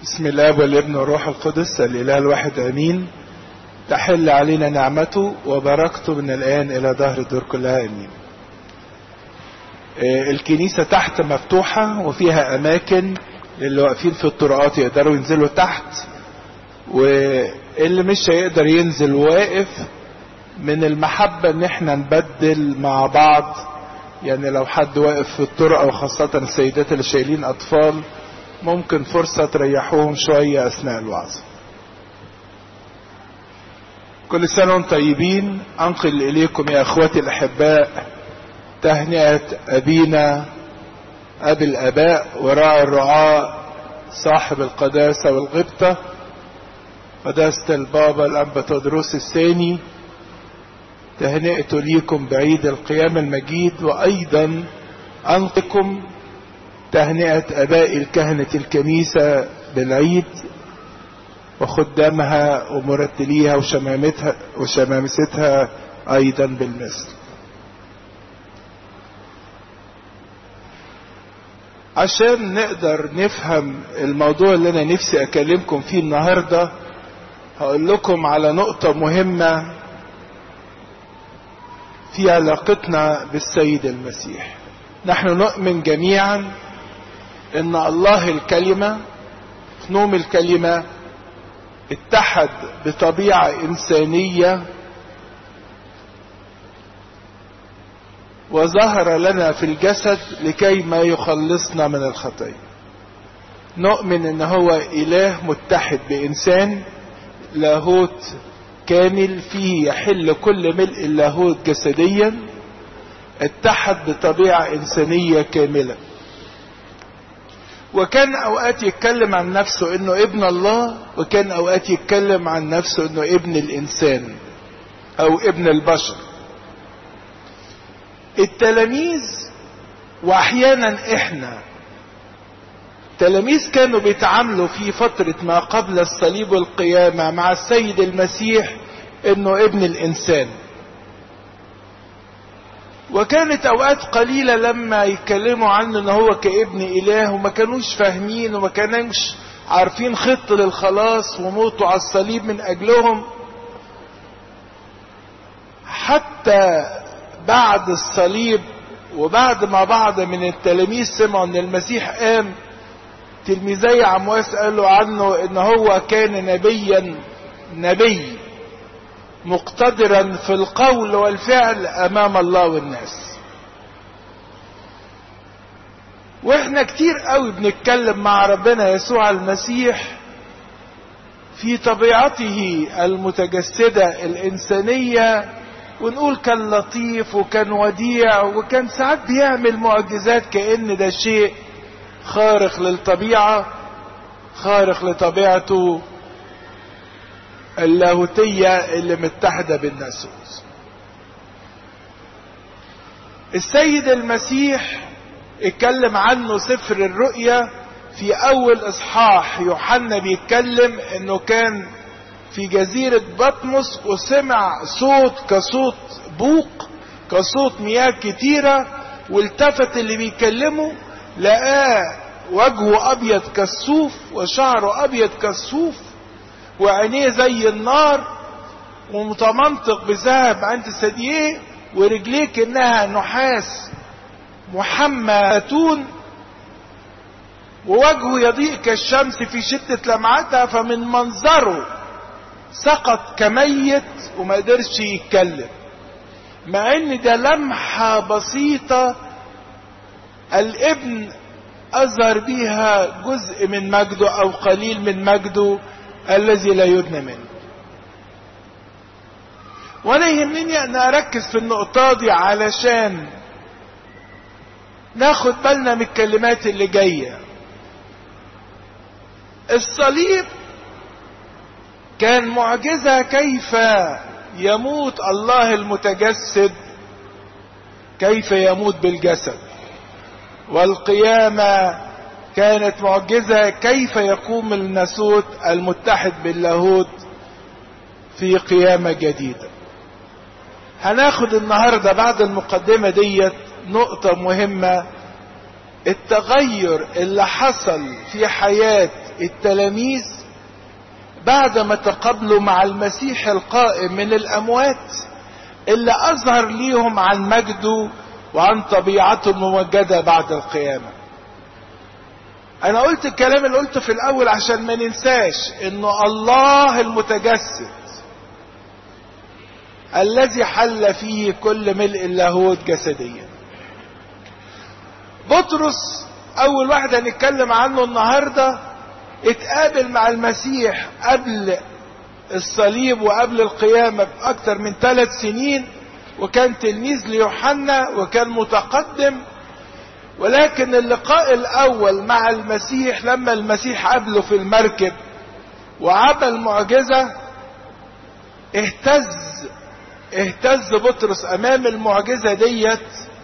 بسم الله والابن والروح القدس الاله الواحد امين تحل علينا نعمته وبركته من الان الى ظهر الدور كلها امين آه، الكنيسة تحت مفتوحة وفيها اماكن للي واقفين في الطرقات يقدروا ينزلوا تحت واللي مش هيقدر ينزل واقف من المحبة ان احنا نبدل مع بعض يعني لو حد واقف في الطرقة وخاصة السيدات اللي شايلين اطفال ممكن فرصة تريحوهم شوية اثناء الوعظ كل سنة وانتم طيبين انقل اليكم يا اخواتي الاحباء تهنئة ابينا ابي الاباء وراعي الرعاة صاحب القداسة والغبطة قداسة البابا الانبا تدروس الثاني تهنئته ليكم بعيد القيام المجيد وايضا انقلكم تهنئة اباء الكهنة الكنيسة بالعيد وخدامها ومرتليها وشمامتها وشمامستها ايضا بالمثل عشان نقدر نفهم الموضوع اللي انا نفسي اكلمكم فيه النهاردة هقول لكم على نقطة مهمة في علاقتنا بالسيد المسيح نحن نؤمن جميعا ان الله الكلمة نوم الكلمة اتحد بطبيعة انسانية وظهر لنا في الجسد لكي ما يخلصنا من الخطية نؤمن ان هو اله متحد بانسان لاهوت كامل فيه يحل كل ملء اللاهوت جسديا اتحد بطبيعة انسانية كاملة وكان اوقات يتكلم عن نفسه انه ابن الله وكان اوقات يتكلم عن نفسه انه ابن الانسان او ابن البشر التلاميذ واحيانا احنا التلاميذ كانوا بيتعاملوا في فترة ما قبل الصليب والقيامة مع السيد المسيح انه ابن الانسان وكانت اوقات قليلة لما يتكلموا عنه ان هو كابن اله وما كانوش فاهمين وما كانوش عارفين خطة للخلاص وموته على الصليب من اجلهم حتى بعد الصليب وبعد ما بعض من التلاميذ سمعوا ان المسيح قام تلميذي عمواس قالوا عنه ان هو كان نبيا نبي مقتدرا في القول والفعل امام الله والناس واحنا كتير قوي بنتكلم مع ربنا يسوع المسيح في طبيعته المتجسدة الإنسانية ونقول كان لطيف وكان وديع وكان ساعات بيعمل معجزات كأن ده شيء خارق للطبيعة خارق لطبيعته اللاهوتية اللي متحدة بالناسوس السيد المسيح اتكلم عنه سفر الرؤيا في اول اصحاح يوحنا بيتكلم انه كان في جزيرة بطمس وسمع صوت كصوت بوق كصوت مياه كتيرة والتفت اللي بيكلمه لقاه وجهه ابيض كالصوف وشعره ابيض كالصوف وعينيه زي النار ومتمنطق بذهب عند ثدييه ورجليه كانها نحاس محمى زيتون ووجهه يضيء كالشمس في شدة لمعتها فمن منظره سقط كميت وما قدرش يتكلم مع ان ده لمحة بسيطة الابن اظهر بيها جزء من مجده او قليل من مجده الذي لا يدنى منه وانا يهمني ان اركز في النقطة دي علشان ناخد بالنا من الكلمات اللي جاية الصليب كان معجزة كيف يموت الله المتجسد كيف يموت بالجسد والقيامة كانت معجزة كيف يقوم الناسوت المتحد باللاهوت في قيامة جديدة هناخد النهاردة بعد المقدمة ديت نقطة مهمة التغير اللي حصل في حياة التلاميذ بعد ما تقابلوا مع المسيح القائم من الأموات اللي أظهر ليهم عن مجده وعن طبيعته الممجدة بعد القيامة أنا قلت الكلام اللي قلته في الأول عشان ما ننساش إنه الله المتجسد الذي حل فيه كل ملء اللاهوت جسديا بطرس اول واحد هنتكلم عنه النهارده اتقابل مع المسيح قبل الصليب وقبل القيامه باكثر من ثلاث سنين وكان تلميذ ليوحنا وكان متقدم ولكن اللقاء الاول مع المسيح لما المسيح قابله في المركب وعمل معجزه اهتز اهتز بطرس امام المعجزه ديت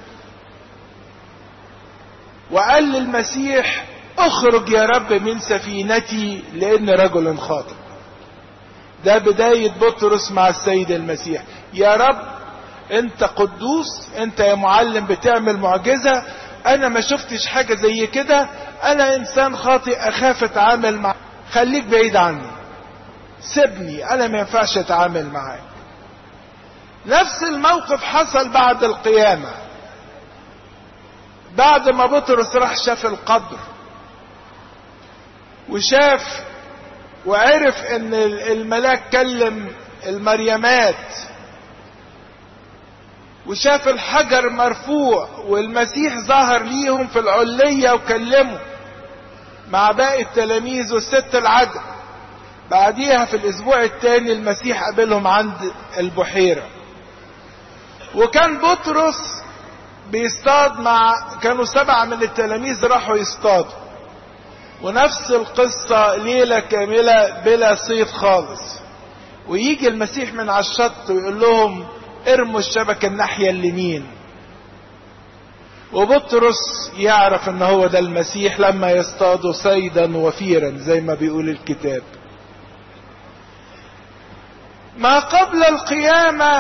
وقال للمسيح اخرج يا رب من سفينتي لان رجل خاطئ ده بداية بطرس مع السيد المسيح يا رب انت قدوس انت يا معلم بتعمل معجزة انا ما شفتش حاجة زي كده انا انسان خاطئ اخاف اتعامل مع خليك بعيد عني سيبني انا ما ينفعش اتعامل معاك نفس الموقف حصل بعد القيامه بعد ما بطرس راح شاف القبر وشاف وعرف ان الملاك كلم المريمات وشاف الحجر مرفوع والمسيح ظهر ليهم في العلية وكلمه مع باقي التلاميذ والست العدل بعديها في الاسبوع الثاني المسيح قابلهم عند البحيرة وكان بطرس بيصطاد مع كانوا سبعة من التلاميذ راحوا يصطادوا ونفس القصة ليلة كاملة بلا صيد خالص ويجي المسيح من على الشط ويقول لهم ارموا الشبكة الناحية اليمين وبطرس يعرف ان هو ده المسيح لما يصطادوا صيدا وفيرا زي ما بيقول الكتاب ما قبل القيامة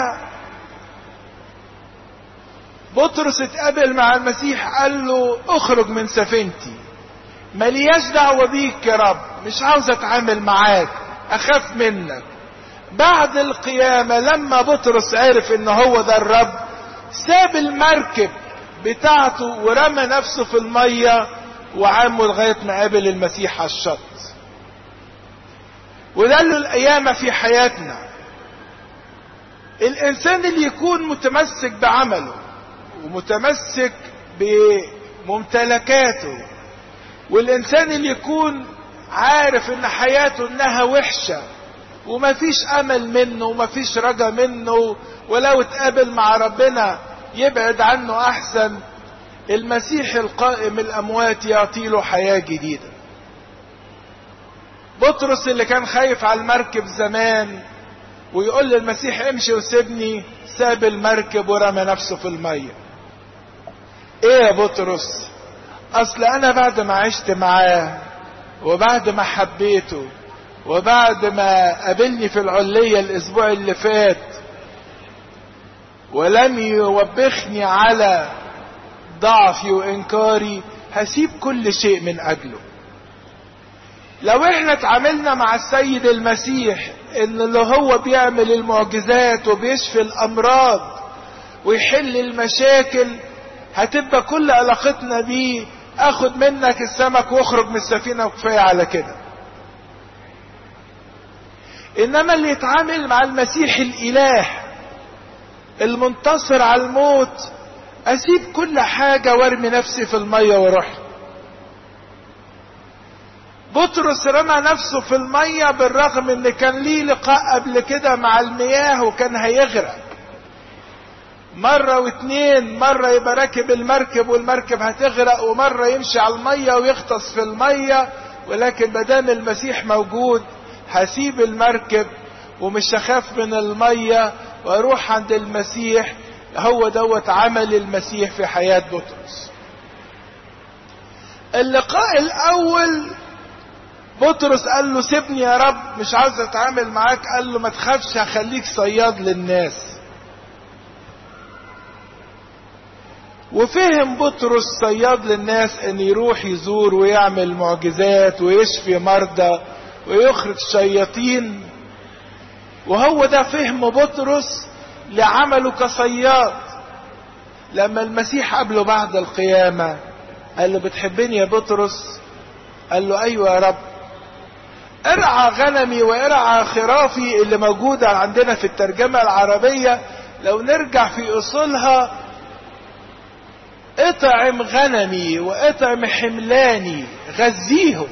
بطرس اتقابل مع المسيح قال له اخرج من سفينتي ملياش دعوة بيك يا رب مش عاوز اتعامل معاك اخاف منك بعد القيامة لما بطرس عرف ان هو ده الرب ساب المركب بتاعته ورمى نفسه في المية وعامه لغاية ما قابل المسيح على الشط وده اللي القيامة في حياتنا الانسان اللي يكون متمسك بعمله ومتمسك بممتلكاته والانسان اللي يكون عارف ان حياته انها وحشة ومفيش امل منه ومفيش رجا منه ولو اتقابل مع ربنا يبعد عنه احسن المسيح القائم الاموات يعطيله حياة جديدة بطرس اللي كان خايف على المركب زمان ويقول للمسيح امشي وسيبني ساب المركب ورمى نفسه في الميه ايه يا بطرس اصل انا بعد ما عشت معاه وبعد ما حبيته وبعد ما قابلني في العلية الاسبوع اللي فات ولم يوبخني على ضعفي وانكاري هسيب كل شيء من اجله لو احنا اتعاملنا مع السيد المسيح ان اللي هو بيعمل المعجزات وبيشفي الامراض ويحل المشاكل هتبقى كل علاقتنا بيه اخد منك السمك واخرج من السفينة وكفاية على كده انما اللي يتعامل مع المسيح الاله المنتصر على الموت اسيب كل حاجة وارمي نفسي في المية واروح بطرس رمى نفسه في المية بالرغم ان كان ليه لقاء قبل كده مع المياه وكان هيغرق مرة واتنين مرة يبقى راكب المركب والمركب هتغرق ومرة يمشي على المية ويغطس في المية ولكن مادام المسيح موجود هسيب المركب ومش هخاف من المية واروح عند المسيح هو دوت عمل المسيح في حياة بطرس اللقاء الاول بطرس قال له سيبني يا رب مش عاوز اتعامل معاك قال له ما تخافش هخليك صياد للناس وفهم بطرس صياد للناس ان يروح يزور ويعمل معجزات ويشفي مرضى ويخرج شياطين وهو ده فهم بطرس لعمله كصياد لما المسيح قابله بعد القيامة قال له بتحبني يا بطرس قال له ايوه يا رب ارعى غنمي وارعى خرافي اللي موجودة عندنا في الترجمة العربية لو نرجع في اصولها اطعم غنمي واطعم حملاني غذيهم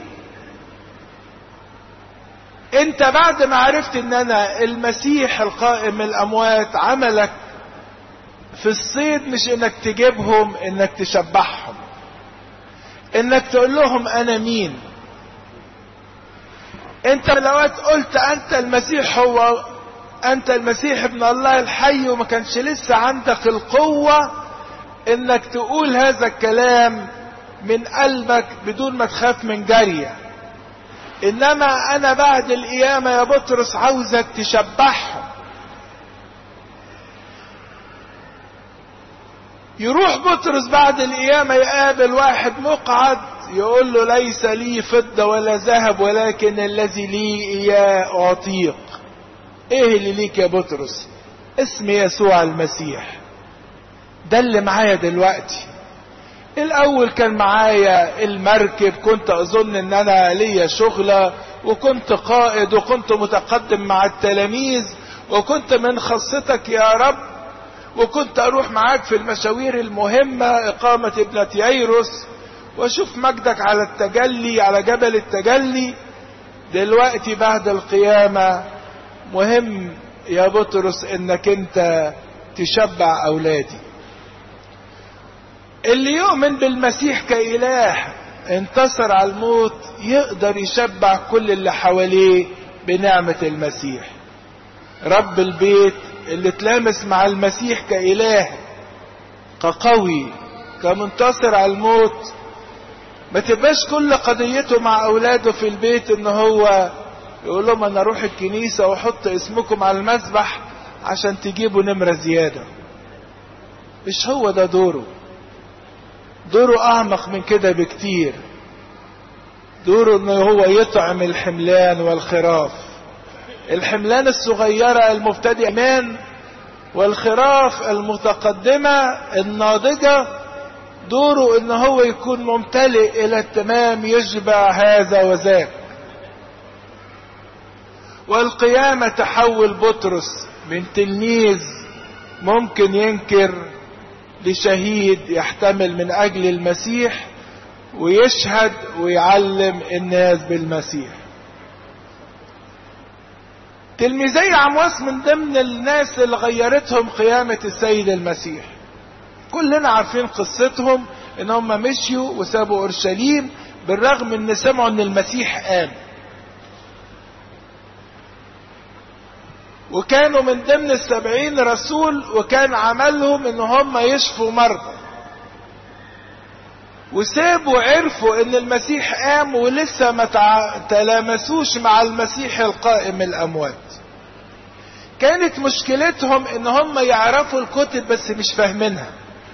انت بعد ما عرفت ان انا المسيح القائم من الاموات عملك في الصيد مش انك تجيبهم انك تشبعهم انك تقول لهم انا مين انت الاوقات قلت انت المسيح هو انت المسيح ابن الله الحي وما كانش لسه عندك القوة انك تقول هذا الكلام من قلبك بدون ما تخاف من جارية انما انا بعد القيامة يا بطرس عاوزك تشبعهم يروح بطرس بعد القيامة يقابل واحد مقعد يقول له ليس لي فضة ولا ذهب ولكن الذي لي إياه أعطيك إيه اللي ليك يا بطرس اسم يسوع المسيح ده اللي معايا دلوقتي الأول كان معايا المركب كنت أظن إن أنا ليا شغلة وكنت قائد وكنت متقدم مع التلاميذ وكنت من خاصتك يا رب وكنت اروح معاك في المشاوير المهمة اقامة ابنة ييروس واشوف مجدك على التجلي على جبل التجلي دلوقتي بعد القيامة مهم يا بطرس انك انت تشبع اولادي اللي يؤمن بالمسيح كإله انتصر على الموت يقدر يشبع كل اللي حواليه بنعمة المسيح رب البيت اللي تلامس مع المسيح كإله كقوي كمنتصر على الموت ما تبقاش كل قضيته مع أولاده في البيت إن هو يقول لهم أنا أروح الكنيسة وأحط اسمكم على المسبح عشان تجيبوا نمرة زيادة مش هو ده دوره دوره أعمق من كده بكتير دوره إنه هو يطعم الحملان والخراف الحملان الصغيرة المبتدئة مان والخراف المتقدمة الناضجة دوره ان هو يكون ممتلئ الى التمام يشبع هذا وذاك والقيامة تحول بطرس من تلميذ ممكن ينكر لشهيد يحتمل من اجل المسيح ويشهد ويعلم الناس بالمسيح تلميذي عمواس من ضمن الناس اللي غيرتهم قيامة السيد المسيح كلنا عارفين قصتهم ان هم مشيوا وسابوا اورشليم بالرغم ان سمعوا ان المسيح قام وكانوا من ضمن السبعين رسول وكان عملهم ان هم يشفوا مرضى وسابوا عرفوا ان المسيح قام ولسه ما تلامسوش مع المسيح القائم من الاموات كانت مشكلتهم ان هم يعرفوا الكتب بس مش فاهمينها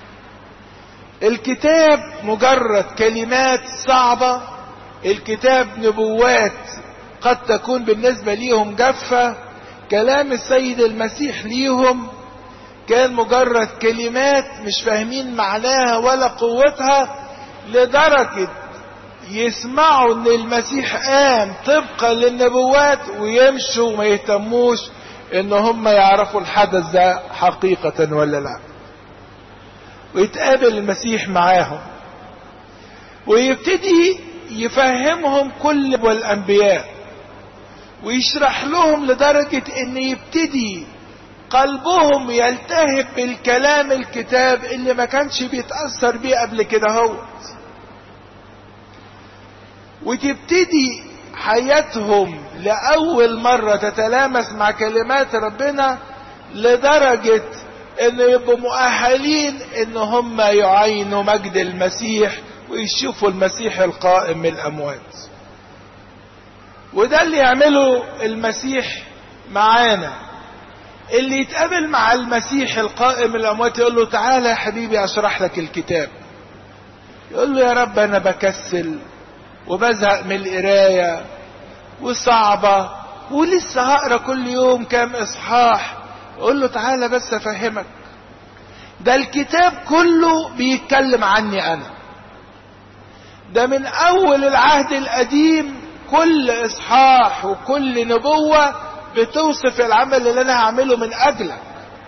الكتاب مجرد كلمات صعبة الكتاب نبوات قد تكون بالنسبة ليهم جافة كلام السيد المسيح ليهم كان مجرد كلمات مش فاهمين معناها ولا قوتها لدرجة يسمعوا ان المسيح قام طبقا للنبوات ويمشوا وما يهتموش ان هم يعرفوا الحدث ده حقيقة ولا لا ويتقابل المسيح معاهم ويبتدي يفهمهم كل والانبياء ويشرح لهم لدرجة ان يبتدي قلبهم يلتهب بالكلام الكتاب اللي ما كانش بيتأثر بيه قبل كده هو وتبتدي حياتهم لأول مرة تتلامس مع كلمات ربنا لدرجة ان يبقوا مؤهلين ان هم يعينوا مجد المسيح ويشوفوا المسيح القائم من الاموات وده اللي يعمله المسيح معانا اللي يتقابل مع المسيح القائم الأموات يقول له تعالى يا حبيبي أشرح لك الكتاب يقول له يا رب أنا بكسل وبزهق من القراية وصعبة ولسه هقرا كل يوم كام إصحاح يقول له تعالى بس أفهمك ده الكتاب كله بيتكلم عني أنا ده من أول العهد القديم كل إصحاح وكل نبوة بتوصف العمل اللي أنا هعمله من أجلك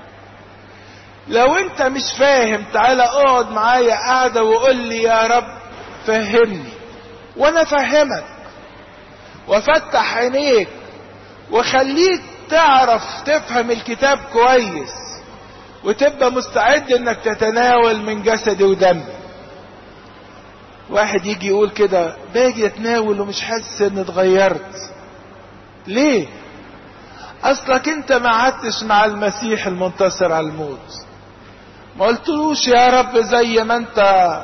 لو أنت مش فاهم تعالى اقعد معايا قاعدة وقول لي يا رب فهمني وأنا فهمك وفتح عينيك وخليك تعرف تفهم الكتاب كويس وتبقى مستعد انك تتناول من جسدي ودمي واحد يجي يقول كده باجي اتناول ومش حاسس اني اتغيرت ليه اصلك انت ما قعدتش مع المسيح المنتصر على الموت ما قلتلوش يا رب زي ما انت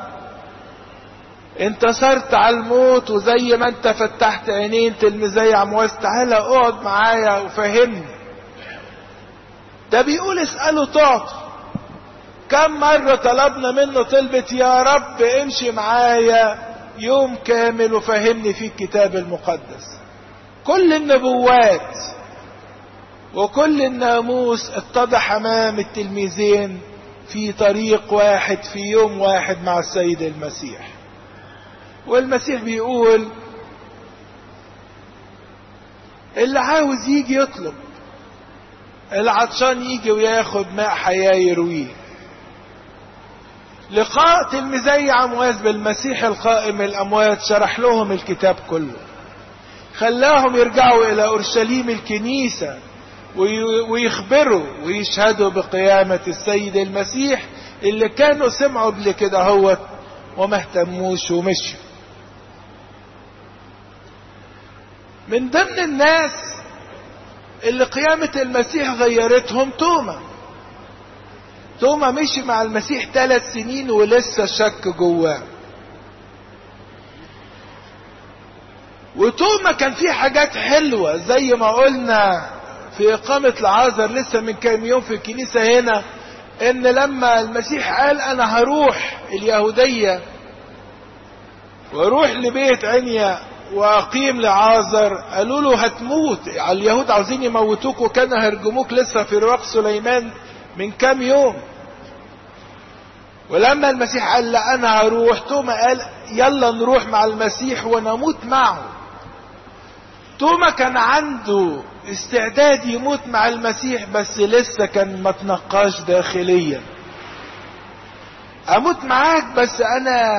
انتصرت على الموت وزي ما انت فتحت عينين تلميذي عمواس تعالى اقعد معايا وفهمني ده بيقول اسأله تعطي كم مرة طلبنا منه طلبة يا رب امشي معايا يوم كامل وفهمني في الكتاب المقدس كل النبوات وكل الناموس اتضح امام التلميذين في طريق واحد في يوم واحد مع السيد المسيح والمسيح بيقول اللي عاوز يجي يطلب العطشان يجي وياخد ماء حياة يرويه لقاء تلميذي عمواس بالمسيح القائم الأموات شرح لهم الكتاب كله خلاهم يرجعوا إلى أورشليم الكنيسة ويخبروا ويشهدوا بقيامة السيد المسيح اللي كانوا سمعوا قبل كده هو وما اهتموش ومشوا من ضمن الناس اللي قيامة المسيح غيرتهم توما توما مشي مع المسيح ثلاث سنين ولسه شك جواه وتوما كان فيه حاجات حلوة زي ما قلنا في إقامة العازر لسه من كام يوم في الكنيسة هنا إن لما المسيح قال أنا هروح اليهودية واروح لبيت عنيا واقيم لعازر قالوا له هتموت اليهود عاوزين يموتوك وكانوا هيرجموك لسه في رواق سليمان من كام يوم ولما المسيح قال لا انا هروح توما قال يلا نروح مع المسيح ونموت معه توما كان عنده استعداد يموت مع المسيح بس لسه كان ما تنقاش داخليا اموت معاك بس انا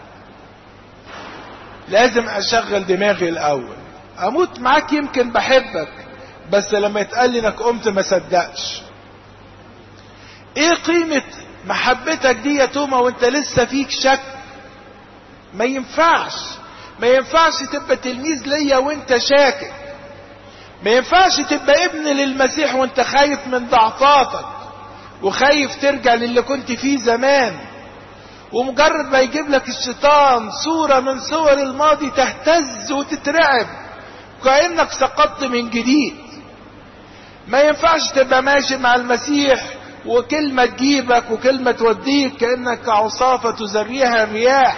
لازم اشغل دماغي الاول اموت معاك يمكن بحبك بس لما يتقال لي انك قمت ما صدقش ايه قيمة محبتك دي يا توما وانت لسه فيك شك ما ينفعش ما ينفعش تبقى تلميذ ليا وانت شاكك ما ينفعش تبقى ابن للمسيح وانت خايف من ضعفاتك وخايف ترجع للي كنت فيه زمان ومجرد ما يجيب لك الشيطان صورة من صور الماضي تهتز وتترعب كأنك سقطت من جديد ما ينفعش تبقى ماشي مع المسيح وكلمة تجيبك وكلمة توديك كأنك عصافة تزريها الرياح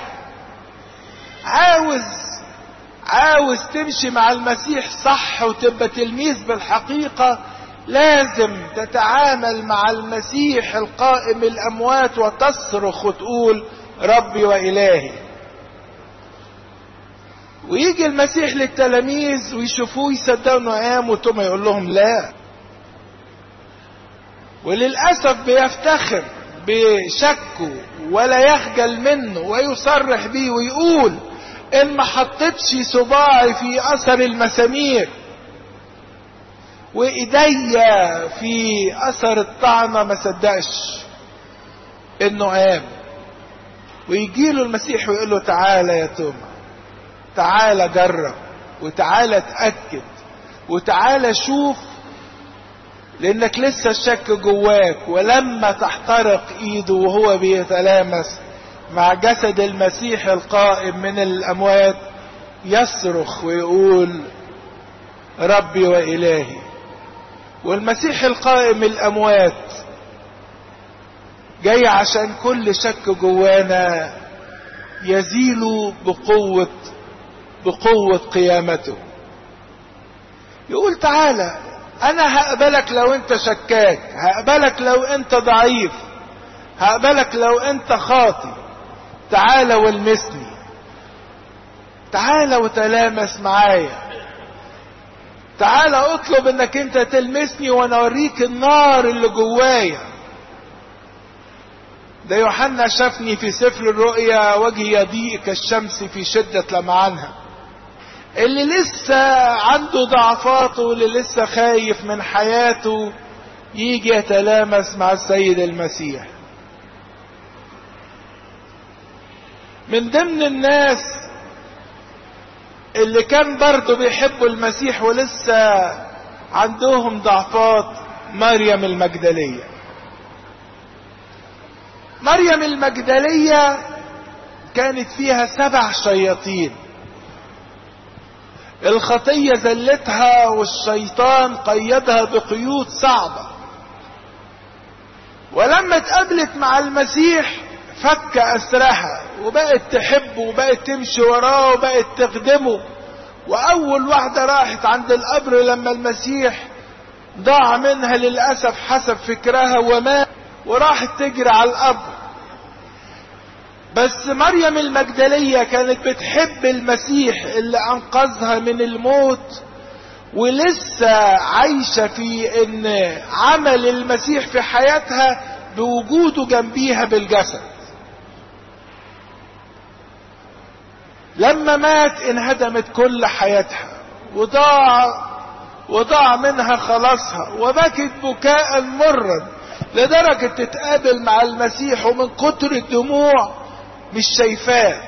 عاوز عاوز تمشي مع المسيح صح وتبقى تلميذ بالحقيقة لازم تتعامل مع المسيح القائم الأموات وتصرخ وتقول ربي وإلهي ويجي المسيح للتلاميذ ويشوفوه يصدقوا انه قام وتوما يقول لهم لا وللأسف بيفتخر بشكه ولا يخجل منه ويصرح بيه ويقول ان ما حطيتش صباعي في اثر المسامير وايديا في اثر الطعنه ما صدقش انه قام ويجي له المسيح ويقول له تعالى يا توما تعالى جرب وتعالى اتاكد وتعالى شوف لانك لسه الشك جواك ولما تحترق ايده وهو بيتلامس مع جسد المسيح القائم من الاموات يصرخ ويقول ربي والهي والمسيح القائم من الأموات جاي عشان كل شك جوانا يزيل بقوة بقوة قيامته يقول تعالى انا هقبلك لو انت شكاك هقبلك لو انت ضعيف هقبلك لو انت خاطي تعالى والمسني تعالى وتلامس معايا تعالى اطلب انك انت تلمسني وانا اوريك النار اللي جوايا ده يوحنا شافني في سفر الرؤيا وجهي يضيء كالشمس في شدة لمعانها اللي لسه عنده ضعفاته واللي لسه خايف من حياته يجي يتلامس مع السيد المسيح من ضمن الناس اللي كان برضه بيحبوا المسيح ولسه عندهم ضعفات مريم المجدلية مريم المجدلية كانت فيها سبع شياطين الخطية زلتها والشيطان قيدها بقيود صعبة ولما اتقابلت مع المسيح فك أسرها وبقت تحبه وبقت تمشي وراه وبقت تخدمه وأول واحدة راحت عند القبر لما المسيح ضاع منها للأسف حسب فكرها ومات وراحت تجري على القبر بس مريم المجدلية كانت بتحب المسيح اللي أنقذها من الموت ولسه عايشة في ان عمل المسيح في حياتها بوجوده جنبيها بالجسد لما مات انهدمت كل حياتها وضاع وضاع منها خلاصها وبكت بكاء مرا لدرجة تتقابل مع المسيح ومن كتر الدموع مش شايفاه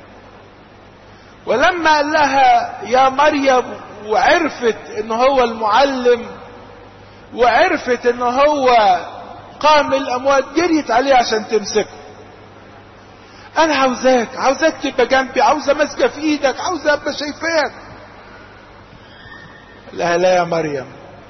ولما قال لها يا مريم وعرفت ان هو المعلم وعرفت ان هو قام من الاموات جريت عليه عشان تمسكه انا عاوزاك عاوزاك تبقى جنبي عاوزه ماسكه في ايدك عاوزه ابقى شايفاك لا لا يا مريم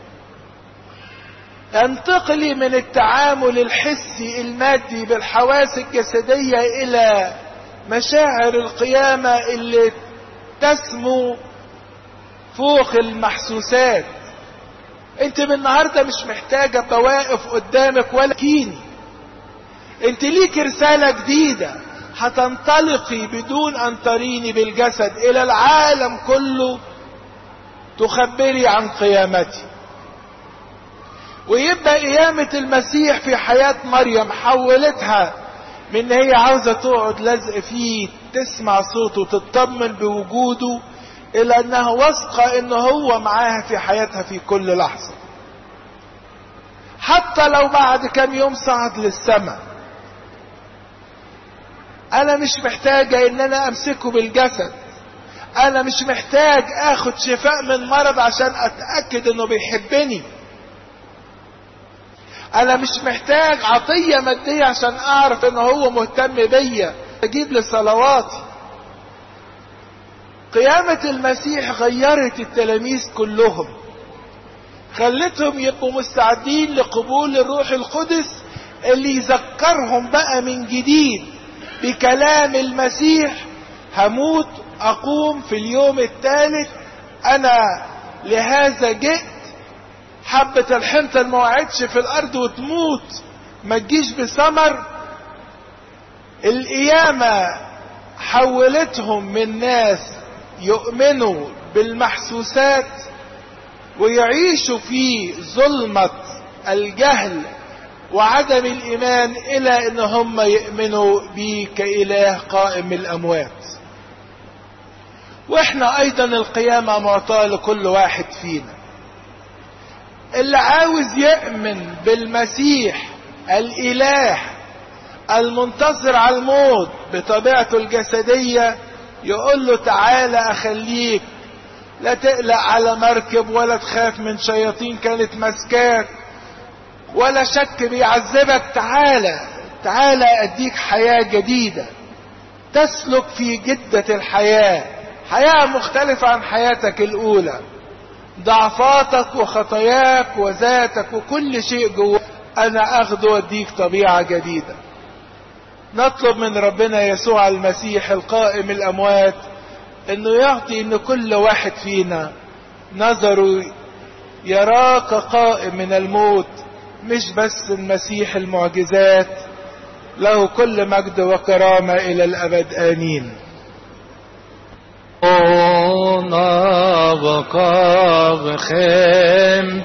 انتقلي من التعامل الحسي المادي بالحواس الجسدية الى مشاعر القيامة اللي تسمو فوق المحسوسات انت من النهاردة مش محتاجة ابقى واقف قدامك ولا كيني انت ليك رسالة جديدة هتنطلقي بدون ان تريني بالجسد الى العالم كله تخبري عن قيامتي ويبقى قيامة المسيح في حياة مريم حولتها من هي عاوزة تقعد لازق فيه تسمع صوته تطمن بوجوده الى انها واثقة ان هو معاها في حياتها في كل لحظة حتى لو بعد كام يوم صعد للسماء انا مش محتاجة ان انا امسكه بالجسد انا مش محتاج اخد شفاء من مرض عشان اتأكد انه بيحبني انا مش محتاج عطية مادية عشان اعرف ان هو مهتم بيا اجيب لصلواتي قيامة المسيح غيرت التلاميذ كلهم خلتهم يبقوا مستعدين لقبول الروح القدس اللي يذكرهم بقى من جديد بكلام المسيح هموت اقوم في اليوم الثالث انا لهذا جئت حبة الحنطة ما وقعتش في الارض وتموت ما تجيش بثمر القيامة حولتهم من ناس يؤمنوا بالمحسوسات ويعيشوا في ظلمة الجهل وعدم الايمان الى ان هم يؤمنوا بيه كاله قائم من الاموات واحنا ايضا القيامة معطاة لكل واحد فينا اللي عاوز يؤمن بالمسيح الاله المنتصر على الموت بطبيعته الجسدية يقول له تعالى اخليك لا تقلق على مركب ولا تخاف من شياطين كانت مسكاك ولا شك بيعذبك تعالى تعالى اديك حياة جديدة تسلك في جدة الحياة حياة مختلفة عن حياتك الاولى ضعفاتك وخطاياك وذاتك وكل شيء جوه انا اخده واديك طبيعة جديدة نطلب من ربنا يسوع المسيح القائم الاموات انه يعطي ان كل واحد فينا نظره يراك قائم من الموت مش بس المسيح المعجزات له كل مجد وكرامة الى الابد امين Ona vakav chem